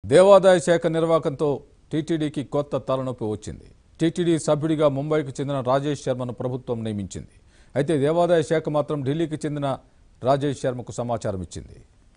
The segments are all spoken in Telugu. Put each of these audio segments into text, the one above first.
దేవాదాయ శాఖ నిర్వాహకంతో టీటీడీకి కొత్త తలనొప్పి వచ్చింది టీటీడీ సభ్యుడిగా ముంబైకి చెందిన రాజేష్ శర్మను ప్రభుత్వం నియమించింది అయితే దేవాదాయ శాఖ మాత్రం ఢిల్లీకి చెందిన రాజేష్ శర్మకు సమాచారం ఇచ్చింది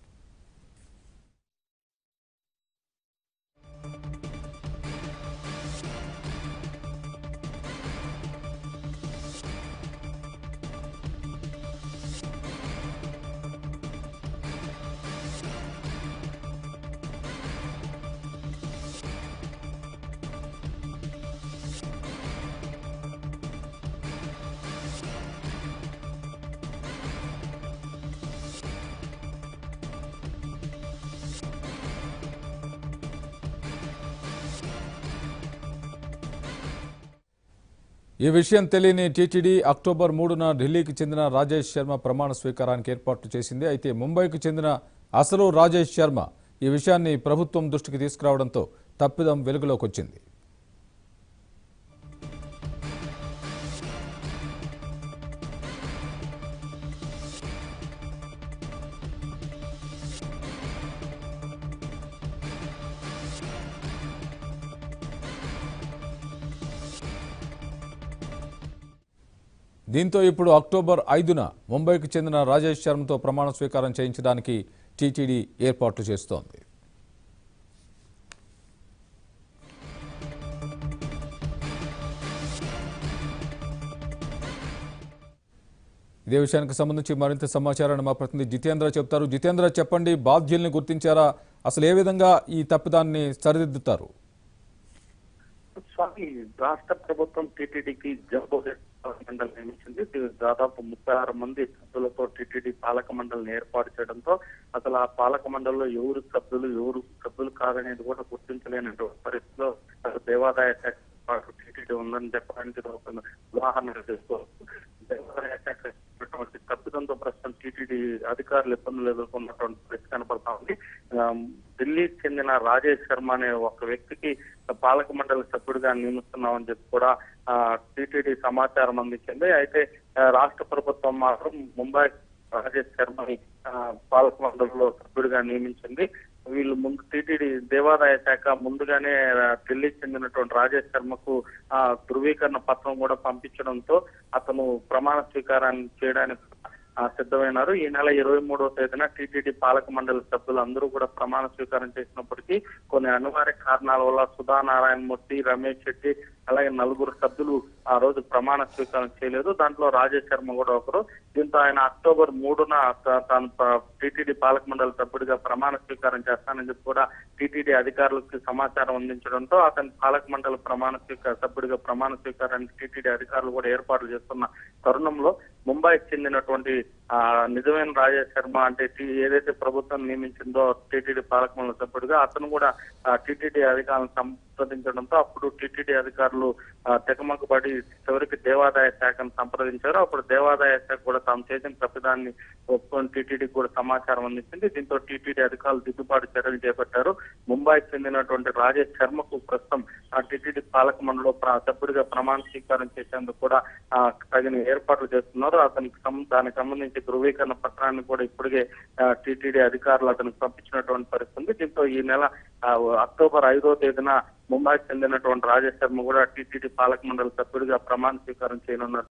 ఈ విషయం తెలియని టీటీడీ అక్టోబర్ మూడున ఢిల్లీకి చెందిన రాజేష్ శర్మ ప్రమాణ స్వీకారానికి ఏర్పాట్లు చేసింది అయితే ముంబైకి చెందిన అసలు రాజేష్ శర్మ ఈ విషయాన్ని ప్రభుత్వం దృష్టికి తీసుకురావడంతో తప్పిదం వెలుగులోకి వచ్చింది దీంతో ఇప్పుడు అక్టోబర్ ఐదున ముంబైకి చెందిన రాజేష్ శర్మతో ప్రమాణ స్వీకారం చేయించడానికి టీటీడీ ఏర్పాట్లు చేస్తోంది ఇదే విషయానికి సంబంధించి మరింత సమాచారాన్ని మా ప్రతినిధి జితేంద్ర చెప్తారు జితేంద్ర చెప్పండి బాధ్యుల్ని గుర్తించారా అసలు ఏ విధంగా ఈ తప్పిదాన్ని సరిదిద్దుతారు స్వామి రాష్ట్ర ప్రభుత్వం టీటీడీకి జంబో మండలి నియమించింది ఇది దాదాపు ముప్పై ఆరు మంది సభ్యులతో టీటీడీ పాలక మండలిని ఏర్పాటు చేయడంతో అసలు ఆ పాలక మండలిలో ఎవరు సభ్యులు ఎవరు సభ్యులు కాదనేది కూడా గుర్తించలేనటువంటి పరిస్థితిలో అసలు దేవాదాయ శాఖ పాటు టీటీడీ ఉందని చెప్పడానికి ఇది ఒక ఉదాహరణ చేసుకోవచ్చు దేవాదాయ శాఖ ఇచ్చినటువంటి తప్పిదంతో ప్రస్తుతం టీటీడీ అధికారులు ఇబ్బందులు ఎదుర్కొన్నటువంటి పరిస్థితి కనపడతా ఉంది ఆ, ఢిల్లీకి చెందిన రాజేష్ శర్మ అనే ఒక వ్యక్తికి పాలక మండలి సభ్యుడిగా నియమిస్తున్నామని చెప్పి కూడా టీటీడీ సమాచారం అందించింది అయితే ఆ, రాష్ట్ర ప్రభుత్వం మాత్రం ముంబై రాజేష్ శర్మని ఆ, పాలక మండలిలో సభ్యుడిగా నియమించింది వీళ్ళు ముందు టీటీడీ దేవాదాయ శాఖ ముందుగానే ఆ, ఢిల్లీకి చెందినటువంటి రాజేష్ శర్మకు ఆ ధృవీకరణ పత్రం కూడా పంపించడంతో అతను ప్రమాణ స్వీకారాన్ని చేయడానికి ఆ, సిద్ధమైనారు ఈ నెల ఇరవై మూడవ తేదీన టీటీడీ పాలక మండలి సభ్యులు అందరూ కూడా ప్రమాణ స్వీకారం చేసినప్పటికీ కొన్ని అనివార్య కారణాల వల్ల సుధా నారాయణమూర్తి రమేష్ శెట్టి అలాగే నలుగురు సభ్యులు ఆ రోజు ప్రమాణ స్వీకారం చేయలేదు దాంట్లో రాజేష్ శర్మ కూడా ఒకరు దీంతో ఆయన అక్టోబర్ మూడున త- తాను టీటీడీ పాలక మండలి సభ్యుడిగా ప్రమాణ స్వీకారం చేస్తానని చెప్పి కూడా టీటీడీ అధికారులకు సమాచారం అందించడంతో అతని పాలక మండలి ప్రమాణ స్వీకార సభ్యుడిగా ప్రమాణ స్వీకారానికి టీటీడీ అధికారులు కూడా ఏర్పాట్లు చేస్తున్న తరుణంలో ముంబైకి చెందినటువంటి ఆ నిజమైన రాజేష్ శర్మ అంటే టీ- ఏదైతే ప్రభుత్వం నియమించిందో టీటీడీ పాలక మండలి సభ్యుడిగా అతను కూడా టీటీడీ అధికారులను సంప్రదించడంతో అప్పుడు టీటీడీ అధికారులు ఆ, తెగమకబడి చివరికి దేవాదాయ శాఖను సంప్రదించారు అప్పుడు దేవాదాయ శాఖ కూడా తాము చేసిన తప్పిదాన్ని ఒప్పుకొని టీటీడీ కూడా సమాచారం అందించింది దీంతో టీటీడీ అధికారులు దిద్దుబాటు చర్యలు చేపట్టారు ముంబైకి చెందినటువంటి రాజేష్ శర్మకు ప్రస్తుతం ఆ టీటీడీ పాలక మండలిలో ప్ర- సభ్యుడిగా ప్రమాణ స్వీకారం చేసేందుకు కూడా ఆ, తగిన ఏర్పాట్లు చేస్తున్నారు అతనికి సం- దానికి సంబంధించి ధృవీకరణ పత్రాన్ని కూడా ఇప్పటికే టీటీడీ అధికారులు అతనికి పంపించినటువంటి పరిస్థితి ఉంది దీంతో ఈ నెల ఆ, అక్టోబర్ ఐదో తేదీన ముంబైకి చెందినటువంటి రాజేష్ శర్మ కూడా టీటీడీ పాలక మండలి సభ్యుడిగా ప్రమాణ స్వీకారం చేయనున్నారు